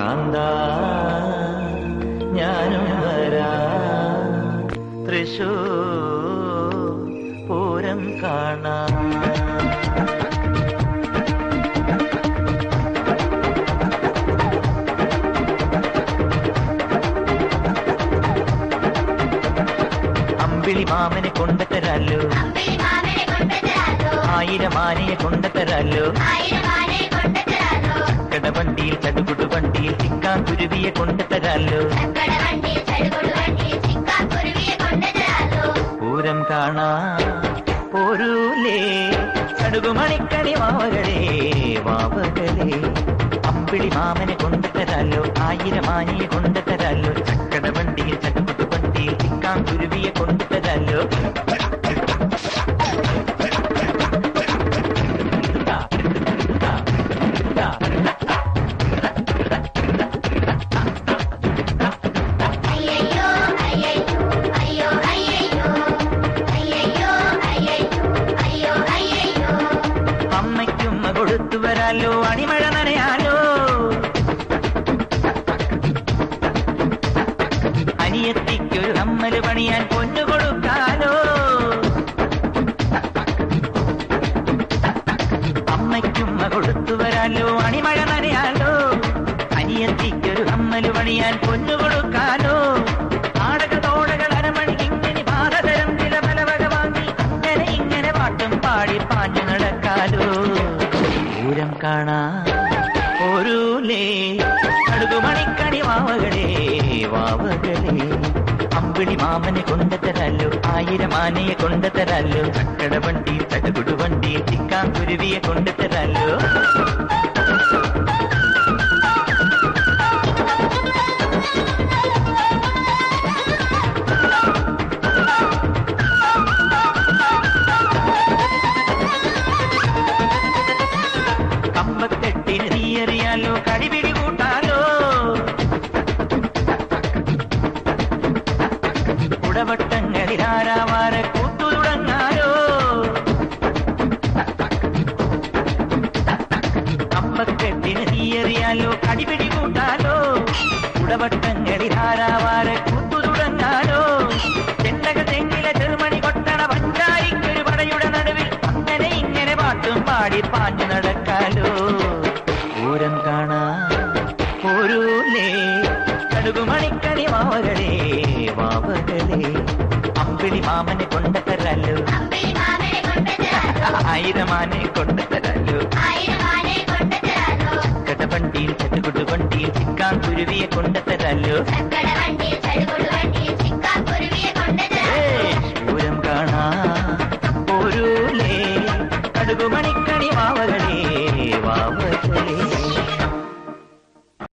കാന്ത ഞാനും വരാ തൃശൂർ പൂരം കാണാം അമ്പിളി മാമനെ കൊണ്ടുതരാലോ അമ്പിളിമാമനെ കൊണ്ടുതരാലോ ആയിരം ആനയെ കൊണ്ടുതരാലോ ആയിരമാനെ കൊണ്ടുതരാലോ കടവണ്ടിയിൽ ചടുകുടു വണ്ടിയിൽ ചിക്കാൻ കുരുവിയെ കൊണ്ടുതരാലോ ചക്കട വണ്ടിയിൽ ചടുകൊടു വണ്ടിയിൽ ചിക്കാക്കുരുവിയെ കൊണ്ടുതരാലോ പൂരം കാണാ പോരൂലേ ചടുകുമണിക്കണി മാവകളേ വാവകളേ അമ്പിളി മാമനെ കൊണ്ടുതരാലോ ആയിരം ആനയെ കൊണ്ടുതരാലോ ചക്കട വണ്ടിയിൽ ചടുകുടു വണ്ടിയിൽ ചിക്കാൻ കുരുവിയെ കൊണ്ടുതരാലോ അയ്യയ്യോ അയ്യയ്യോ അയ്യോ അയ്യയ്യോ അയ്യയ്യോ അയ്യയ്യോ അയ്യോ അയ്യയ്യോ അമ്മയ്ക്കുമ്മ കൊടുത്തു വരാലോ അണിമഴ നനയാലോ അനിയത്തിക്കൊരു കമ്മല് പണിയാൻ പൊന്നു കൊടുക്കാലോ അമ്മയ്ക്കുമ്മ കൊടുത്തു വരാലോ അണിമഴ നനയാലോ അനിയത്തിക്കൊരു കമ്മല് പണിയാൻ പൊന്നു കൊടുക്കാലോ നാടക തോടകൾ അരമണി ഇങ്ങനെ ഭാരതരം ചില പലവക വാങ്ങി അങ്ങനെ ഇങ്ങനെ പാട്ടും പാടി പാഞ്ഞു നടക്കാലോ പൂരം കാണാ ഒരുലേ കടുകുമണിക്കണി വാവകളേ വാവകളേ അമ്പിളി മാമനെ കൊണ്ടുതരാലോ ആയിരം ആനയെ കൊണ്ടുതരാലോ ചക്കട വണ്ടി ചടുകുടു വണ്ടി ചിക്കാൻ കുരുവിയെ കൊണ്ടുതരാലോ കമ്പത്തെട്ടിന് തീയറിയാലോ കടിപിടി കൂട്ടാലോ കുടവട്ടങ്ങളിൽ ആരാവാര കൂത്തു തുടങ്ങാലോ കമ്പത്തെട്ടിന് തീയറിയാലോ കടിപിടി കൂട്ടാലോ കുടവട്ടങ്ങളിൽ ആരാവാര കൂത്തു തുടങ്ങാലോ ചെണ്ടക തെങ്ങിലെ ചെറുമണി കൊട്ടണ പഞ്ചാരിക്കൊരു പടയുടെ നടുവിൽ അങ്ങനെ ഇങ്ങനെ പാട്ടും പാടി പാഞ്ഞു നടക്കാലോ പൂരം കാണാ പോരൂലേ കടുകുമണിക്കണി മാവകളേ മാവകളേ അമ്പിളി മാമനെ കൊണ്ടുതരാലോ അമ്പിളിമാമനെ കൊണ്ടുതരാലോ ആയിരമാനെ കൊണ്ടുതരാലോ ആയിരമാനെ കൊണ്ടുതരാലോ കടവണ്ടിയിൽ ചട്ടുകുടു വണ്ടിയിൽ ചിക്കാൻ കുരുവിയെ കൊണ്ടുതരാലോ ചക്കട വണ്ടി